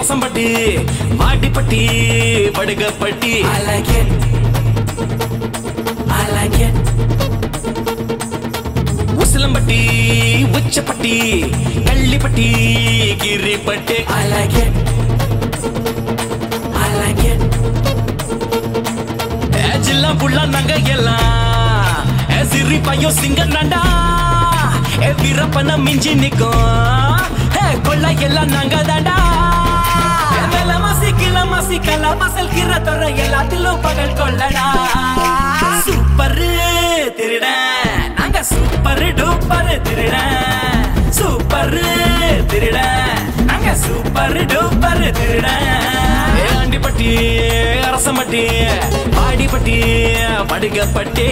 Arasampatti Vadipatti படுகப்பட்டி I like it. I like it. Usilampatti Uchapatti Kallipatti கிரிப்பட்டி I like it. I like it. ஏஜெல்லாம் புள்ள நங்க எல்லாம் ஏ சிரி பையன் சிங்க நண்டா ஏ வீரப்பன மிஞ்சி நிக்கும் ஏ கொள்ள எல்லாம் நாங்க தாண்டா ஏ மேல மாசி கிள மாசி கல மசல் கிற தொற எல்லாத்திலும் பகல் கொள்ளடா சூப்பர் திருட நாங்க சூப்பர் டூப்பர் திருட சூப்பர் திருட நாங்க சூப்பர் டூப்பர் திருட ஏ ஆண்டிப்பட்டி அரசம்பட்டி பாடிப்பட்டி படுகப்பட்டி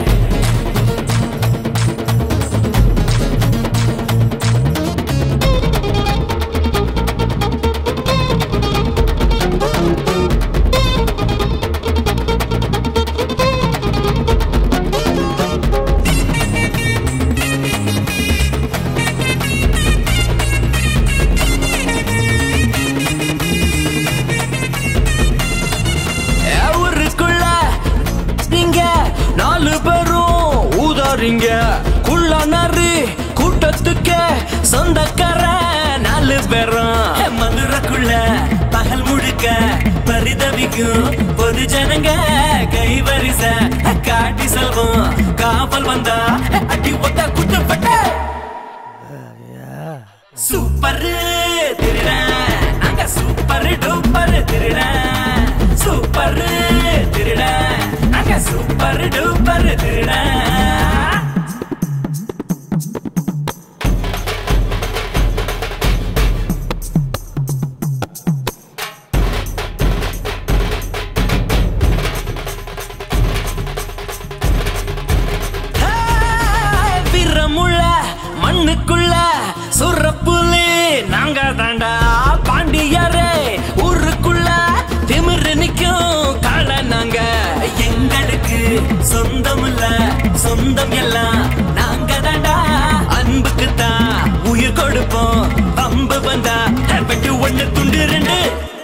ஏ ஊருக்குள்ள நீங்க நாலு பேரும் ஊதாரிங்க குள்ள நறு கூட்டத்துக்கு சொந்தக்கார நாலு பேரும் ஏ மதுரைக்குள்ள பகல் முழுக்க பரிதவிக்கும் பொது ஜனங்க கை வரிச காட்டி செல்வம் காவல் வந்தா அடி ஒத்த குட்டப்பட்ட சூப்பர் திருட நாங்க சூப்பர் டூப்பர் திருட சூப்பர் திருட நாங்க சூப்பர் டூப்பர் திருட வீரமுள்ள மண்ணுக்குள்ள சுரப்புலி நாங்க தாண்டா பாண்டியரே ஊருக்குள்ள திமிரு நிக்கும் கால நாங்க எங்களுக்கு சொந்தம் இல்ல சொந்தம் எல்லாம் நாங்க தாண்டா அன்புக்கு தான் உயிர் கொடுப்போம் பம்பு வந்தா வெட்டு ஒண்ணு துண்டு ரெண்டு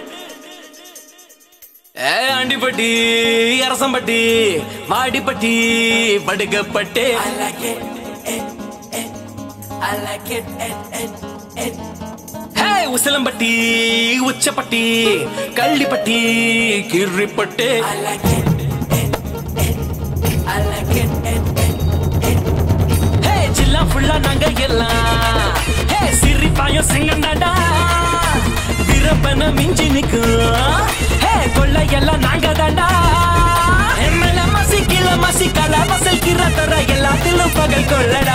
ஏ Andipatti Arasampatti Vadipatti படுகப்பட்டு I like it. It, it. I like it. It, it, it. Hey Usilampatti Uchapatti Kallipatti கிரிப்பட்டு I like it. It, it. I like it. It, it, it. ஹே ஜில்லா ஃபுல்லா நாங்க எல்லாம் ஹே சிரிப்பாயும் சிங்கண்டாடா விரப்பன மிஞ்சி நிக்கும் ஹே கொள்ள எல்லாம் நாங்க தாண்டா எம்எல்ஏ மசி கில மசி கல மசல் கிர தர எல்லாத்திலும் பகல் கொள்ளடா